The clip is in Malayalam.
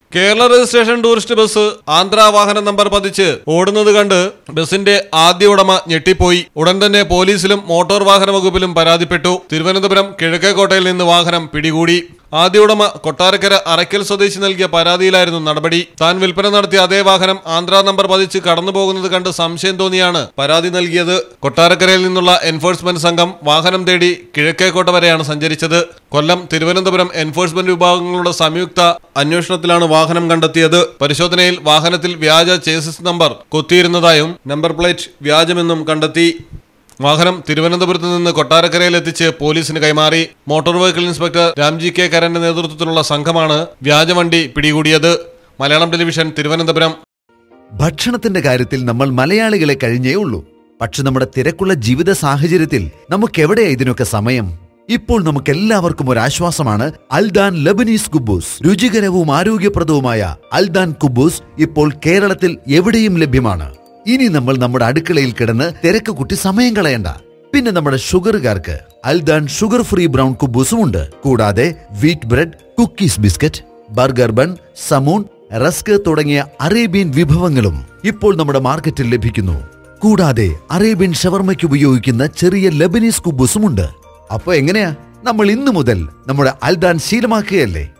Kerala registration tourist bus Andhra വാഹന നമ്പർ പതിച്ച് ഓടുന്നത് കണ്ട് ബസിന്റെ ആദ്യ ഉടമ ഞെട്ടിപ്പോയി ഉടൻ തന്നെ പോലീസിലും മോട്ടോർ വാഹന വകുപ്പിലും പരാതിപ്പെട്ടു തിരുവനന്തപുരം കിഴക്കേക്കോട്ടയിൽ നിന്ന് വാഹനം പിടികൂടി ആദ്യ ഉടമ കൊട്ടാരക്കര അറയ്ക്കൽ സ്വദേശി നൽകിയ പരാതിയിലായിരുന്നു നടപടി താൻ വിൽപ്പന നടത്തിയ അതേ വാഹനം ആന്ധ്ര നമ്പർ പതിച്ച് കടന്നു പോകുന്നത് കണ്ട് സംശയം തോന്നിയാണ് പരാതി നൽകിയത് കൊട്ടാരക്കരയിൽ നിന്നുള്ള എൻഫോഴ്സ്മെന്റ് സംഘം വാഹനം തേടി കിഴക്കേക്കോട്ട വരെയാണ് സഞ്ചരിച്ചത് കൊല്ലം തിരുവനന്തപുരം എൻഫോഴ്സ്മെന്റ് വിഭാഗങ്ങളുടെ സംയുക്ത അന്വേഷണത്തിലാണ് വാഹനം കണ്ടെത്തിയത് പരിശോധനയിൽ വാഹനത്തിൽ വ്യാജ ചേസിസ് നമ്പർ കൊത്തിയിരുന്നതായും നമ്പർ പ്ലേറ്റ് വ്യാജമെന്നും കണ്ടെത്തി വാഹനം തിരുവനന്തപുരത്ത് നിന്ന് കൊട്ടാരക്കരയിൽ എത്തിച്ച് പോലീസിന് കൈമാറി motor vehicle inspector Ramji K കരന്റെ നേതൃത്വത്തിലുള്ള സംഘമാണ് വ്യാജവണ്ടി പിടികൂടിയത് മലയാളം ടെലിവിഷൻ തിരുവനന്തപുരം ഭക്ഷണത്തിന്റെ കാര്യത്തിൽ നമ്മൾ മലയാളികളെ കഴിഞ്ഞേ ഉള്ളൂ പക്ഷെ നമ്മുടെ തിരക്കുള്ള ജീവിത സാഹചര്യത്തിൽ നമുക്കെവിടെയാ ഇതിനൊക്കെ സമയം ഇപ്പോൾ നമുക്ക് എല്ലാവർക്കും ഒരു ആശ്വാസമാണ് അൽദാൻ ലബനീസ് കുബൂസ് രുചികരവും ആരോഗ്യപ്രദവുമായ അൽദാൻ കുബൂസ് ഇപ്പോൾ കേരളത്തിൽ എവിടെയും ലഭ്യമാണ് ഇനി നമ്മൾ നമ്മുടെ അടുക്കളയിൽ കിടന്ന് തിരക്ക് കുട്ടി സമയം കളയണ്ട പിന്നെ നമ്മുടെ ഷുഗറുകാർക്ക് അൽദാൻ ഷുഗർ ഫ്രീ ബ്രൗൺ കുബൂസും ഉണ്ട് കൂടാതെ wheat bread cookies biscuit burger bun സമൂൺ റസ്ക് തുടങ്ങിയ അറേബ്യൻ വിഭവങ്ങളും ഇപ്പോൾ നമ്മുടെ മാർക്കറ്റിൽ ലഭിക്കുന്നു കൂടാതെ അറേബ്യൻ ഷവർമയ്ക്ക് ഉപയോഗിക്കുന്ന ചെറിയ ലബനീസ് കുബൂസും ഉണ്ട് അപ്പൊ എങ്ങനെയാ നമ്മൾ ഇന്നു മുതൽ നമ്മുടെ അൽദാൻ ശീലമാക്കുകയല്ലേ